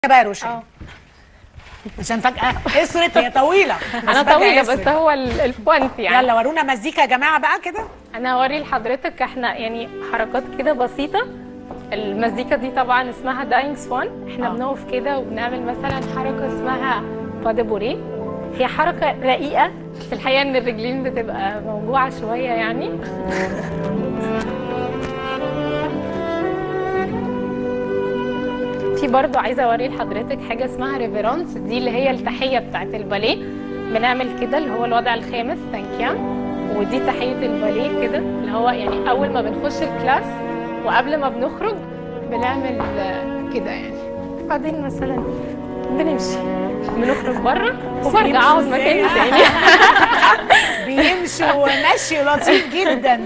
بقى يا روشن اه عشان فجأة اسرت هي طويلة انا فجأة طويله اسرت. بس هو ال- البوينت يعني يلا ورونا مزيكا يا جماعة بقى كده انا هوري لحضرتك احنا يعني حركات كده بسيطه المزيكا دي طبعا اسمها داينج سوان احنا آه. بنقف كده وبنعمل مثلا حركه اسمها با دي بوريه هي حركه رقيقه في الحقيقه ان الرجلين بتبقى موجوعه شويه يعني في برضو عايزه اوري لحضرتك حاجه اسمها ريفيرانس دي اللي هي التحيه بتاعت الباليه بنعمل كده اللي هو الوضع الخامس ثانك يو ودي تحيه الباليه كده اللي هو يعني اول ما بنخش الكلاس وقبل ما بنخرج بنعمل آه، كده يعني بعدين مثلا بنمشي بنخرج بره وبرجع اقعد مكاني تاني بيمشوا مشي لطيف جدا